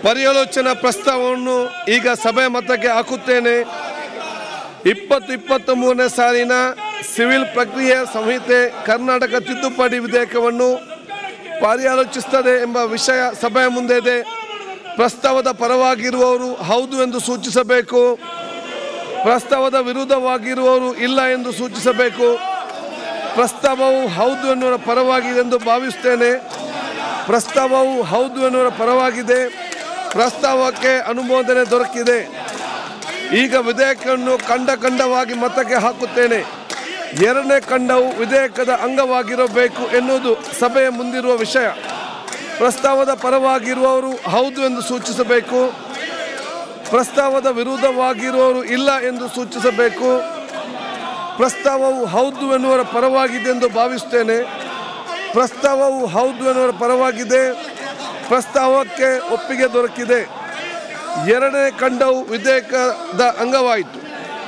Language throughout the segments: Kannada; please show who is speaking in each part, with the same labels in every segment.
Speaker 1: ಪರ್ಯಾಲೋಚನಾ ಪ್ರಸ್ತಾವವನ್ನು ಈಗ ಸಭೆ ಮತಕ್ಕೆ ಹಾಕುತ್ತೇನೆ ಇಪ್ಪತ್ತು ಇಪ್ಪತ್ತ್ ಮೂರನೇ ಸಾಲಿನ ಸಿವಿಲ್ ಪ್ರಕ್ರಿಯೆ ಸಂಹಿತೆ ಕರ್ನಾಟಕ ತಿದ್ದುಪಡಿ ವಿಧೇಯಕವನ್ನು ಪರ್ಯಾಲೋಚಿಸುತ್ತದೆ ಎಂಬ ವಿಷಯ ಸಭೆಯ ಮುಂದೆ ಇದೆ ಪ್ರಸ್ತಾವದ ಪರವಾಗಿರುವವರು ಹೌದು ಎಂದು ಸೂಚಿಸಬೇಕು ಪ್ರಸ್ತಾವದ ವಿರುದ್ಧವಾಗಿರುವವರು ಇಲ್ಲ ಎಂದು ಸೂಚಿಸಬೇಕು ಪ್ರಸ್ತಾವವು ಹೌದು ಎನ್ನುವ ಪರವಾಗಿದೆ ಎಂದು ಭಾವಿಸುತ್ತೇನೆ ಪ್ರಸ್ತಾವವು ಹೌದು ಎನ್ನುವ ಪರವಾಗಿದೆ ಪ್ರಸ್ತಾವಕ್ಕೆ ಅನುಮೋದನೆ ದೊರಕಿದೆ ಈಗ ವಿಧೇಯಕವನ್ನು ಖಂಡ ಖಂಡವಾಗಿ ಮತಕ್ಕೆ ಹಾಕುತ್ತೇನೆ ಎರಡನೇ ಖಂಡವು ವಿಧೇಯಕದ ಅಂಗವಾಗಿರಬೇಕು ಎನ್ನುವುದು ಸಭೆಯ ಮುಂದಿರುವ ವಿಷಯ ಪ್ರಸ್ತಾವದ ಪರವಾಗಿರುವವರು ಹೌದು ಎಂದು ಸೂಚಿಸಬೇಕು ಪ್ರಸ್ತಾವದ ವಿರುದ್ಧವಾಗಿರುವವರು ಇಲ್ಲ ಎಂದು ಸೂಚಿಸಬೇಕು ಪ್ರಸ್ತಾವವು ಹೌದು ಎನ್ನುವರ ಪರವಾಗಿದೆ ಎಂದು ಭಾವಿಸುತ್ತೇನೆ ಪ್ರಸ್ತಾವವು ಹೌದು ಎನ್ನುವರ ಪರವಾಗಿದೆ ಪ್ರಸ್ತಾವಕ್ಕೆ ಒಪ್ಪಿಗೆ ದೊರಕಿದೆ ಎರಡನೇ ಖಂಡವು ವಿಧೇಯಕದ ಅಂಗವಾಯಿತು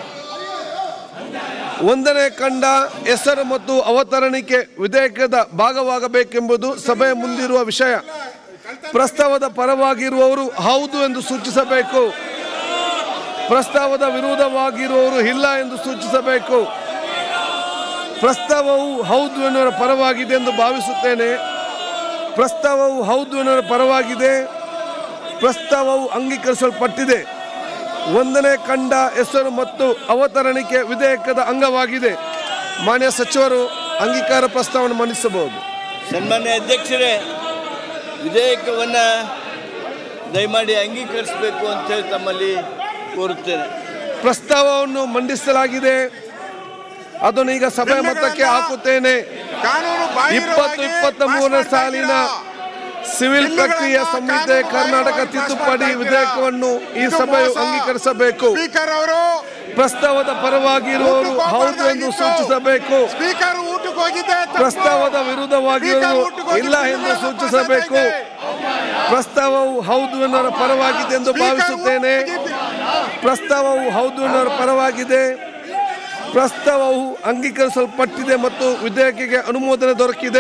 Speaker 1: ಒಂದನೇ ಖಂಡ ಹೆಸರು ಮತ್ತು ಅವತರಣಿಕೆ ವಿಧೇಯಕದ ಭಾಗವಾಗಬೇಕೆಂಬುದು ಸಭೆಯ ಮುಂದಿರುವ ವಿಷಯ ಪ್ರಸ್ತಾವದ ಪರವಾಗಿರುವವರು ಹೌದು ಎಂದು ಸೂಚಿಸಬೇಕು ಪ್ರಸ್ತಾವದ ವಿರೋಧವಾಗಿರುವವರು ಇಲ್ಲ ಎಂದು ಸೂಚಿಸಬೇಕು ಪ್ರಸ್ತಾವವು ಹೌದು ಎನ್ನುವ ಪರವಾಗಿದೆ ಎಂದು ಭಾವಿಸುತ್ತೇನೆ ಪ್ರಸ್ತಾವವು ಹೌದು ಎನ್ನುವ ಪರವಾಗಿದೆ ಪ್ರಸ್ತಾವವು ಅಂಗೀಕರಿಸಲ್ಪಟ್ಟಿದೆ ಒಂದನೇ ಖಂಡ ಹೆಸರು ಮತ್ತು ಅವತರಣಿಕೆ ವಿಧೇಯಕದ ಅಂಗವಾಗಿದೆ ಮಾನ್ಯ ಸಚಿವರು ಅಂಗೀಕಾರ ಪ್ರಸ್ತಾವವನ್ನು ಮಂಡಿಸಬಹುದು
Speaker 2: ಸನ್ಮಾನ್ಯ ಅಧ್ಯಕ್ಷರೇ ವಿಧೇಯಕವನ್ನು ದಯಮಾಡಿ ಅಂಗೀಕರಿಸಬೇಕು ಅಂತೇಳಿ ತಮ್ಮಲ್ಲಿ ಕೋರುತ್ತೇನೆ
Speaker 1: ಪ್ರಸ್ತಾವವನ್ನು ಮಂಡಿಸಲಾಗಿದೆ ಅದನ್ನು ಈಗ ಸಭೆ ಮತಕ್ಕೆ ಹಾಕುತ್ತೇನೆ
Speaker 3: ಕಾನೂನು
Speaker 1: ಇಪ್ಪತ್ತು ಇಪ್ಪತ್ತ ಮೂರನೇ ಸಾಲಿನ ಸಿವಿಲ್ ಪ್ರಕ್ರಿಯೆ ಸಂಹಿತೆ ಕರ್ನಾಟಕ ತಿದ್ದುಪಡಿ ವಿಧೇಯಕವನ್ನು ಈ ಸಭೆಯು ಅಂಗೀಕರಿಸಬೇಕು
Speaker 3: ಸ್ಪೀಕರ್ ಅವರು
Speaker 1: ಪ್ರಸ್ತಾವದ ಪರವಾಗಿರುವವರು ಹೌದು ಎಂದು ಸೂಚಿಸಬೇಕು
Speaker 3: ಸ್ಪೀಕರ್ ಊಟಕ್ಕೆ ಹೋಗಿದ್ದೆ ತಪ್ಪು.
Speaker 1: ಪ್ರಸ್ತಾವದ ವಿರುದ್ಧವಾಗಿರುವವರು ಇಲ್ಲ ಎಂದು ಸೂಚಿಸಬೇಕು ಪ್ರಸ್ತಾವವು ಹೌದು ಎನ್ನುವ ಪರವಾಗಿದೆ ಎಂದು ಭಾವಿಸುತ್ತೇನೆ ಪ್ರಸ್ತಾವವು ಹೌದು ಎನ್ನುವ ಪರವಾಗಿದೆ ಪ್ರಸ್ತಾವವು ಅಂಗೀಕರಿಸಲ್ಪಟ್ಟಿದೆ ಮತ್ತು ವಿಧೇಯಕಿಗೆ ಅನುಮೋದನೆ ದೊರಕಿದೆ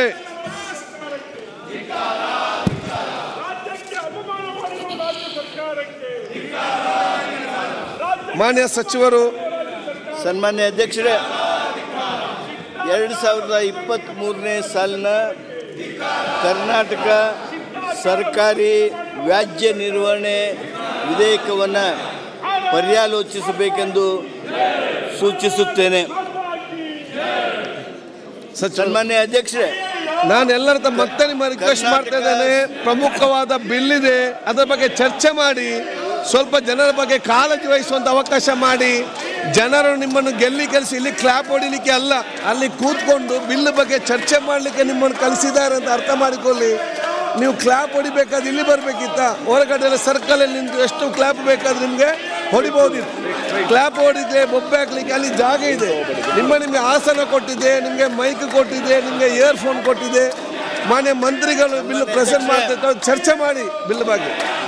Speaker 1: ಮಾನ್ಯ ಸಚಿವರು
Speaker 2: ಸನ್ಮಾನ್ಯ ಅಧ್ಯಕ್ಷರೇ ಎರಡು ಸಾವಿರದ ಇಪ್ಪತ್ತ್ಮೂರನೇ ಸಾಲಿನ ಕರ್ನಾಟಕ ಸರ್ಕಾರಿ ವ್ಯಾಜ್ಯ ನಿರ್ವಹಣೆ ವಿಧೇಯಕವನ್ನು ಪರ್ಯಾಲೋಚಿಸಬೇಕೆಂದು ಸೂಚಿಸುತ್ತೇನೆ
Speaker 1: ಸಚಿವ
Speaker 2: ಸನ್ಮಾನ್ಯ ಅಧ್ಯಕ್ಷರೇ
Speaker 1: ನಾನು ಎಲ್ಲರ ಹತ್ರ ಮತ್ತೆ ನಿಮ್ಮ ರಿಕ್ವೆಸ್ಟ್ ಮಾಡ್ತಾ ಇದ್ದೇನೆ ಪ್ರಮುಖವಾದ ಬಿಲ್ ಇದೆ ಅದರ ಬಗ್ಗೆ ಚರ್ಚೆ ಮಾಡಿ ಸ್ವಲ್ಪ ಜನರ ಬಗ್ಗೆ ಕಾಳಜಿ ವಹಿಸುವಂತ ಅವಕಾಶ ಮಾಡಿ ಜನರು ನಿಮ್ಮನ್ನು ಗೆಲ್ಲಿ ಕಲಿಸಿ ಇಲ್ಲಿ ಕ್ಲಾಪ್ ಹೊಡಿಲಿಕ್ಕೆ ಅಲ್ಲ ಅಲ್ಲಿ ಕೂತ್ಕೊಂಡು ಬಿಲ್ ಬಗ್ಗೆ ಚರ್ಚೆ ಮಾಡಲಿಕ್ಕೆ ನಿಮ್ಮನ್ನು ಕಲಿಸಿದ್ದಾರೆ ಅಂತ ಅರ್ಥ ಮಾಡಿಕೊಳ್ಳಿ ನೀವು ಕ್ಲಾಪ್ ಹೊಡಿಬೇಕಾದ್ರೆ ಇಲ್ಲಿ ಬರಬೇಕಿತ್ತ ಹೊರಗಡೆ ಸರ್ಕಲ್ ಅಲ್ಲಿ ನಿಂತು ಎಷ್ಟು ಕ್ಲಾಪ್ ಬೇಕಾದ್ರೆ ನಿಮಗೆ ಹೊಡಿಬಹುದಿತ್ತು ಕ್ಲಾಪ್ ಹೊಡಿದ್ರೆ ಬೊಬ್ಬೆ ಹಾಕ್ಲಿಕ್ಕೆ ಅಲ್ಲಿ ಜಾಗ ಇದೆ ನಿಮ್ಮ ನಿಮಗೆ ಆಸನ ಕೊಟ್ಟಿದೆ ನಿಮಗೆ ಮೈಕ್ ಕೊಟ್ಟಿದೆ ನಿಮಗೆ ಇಯರ್ಫೋನ್ ಕೊಟ್ಟಿದೆ ಮಾನ್ಯ ಮಂತ್ರಿಗಳು ಬಿಲ್ ಪ್ರೆಸೆಂಟ್ ಮಾಡ್ತಿರ್ತಾರೆ ಚರ್ಚೆ ಮಾಡಿ ಬಿಲ್ ಬಗ್ಗೆ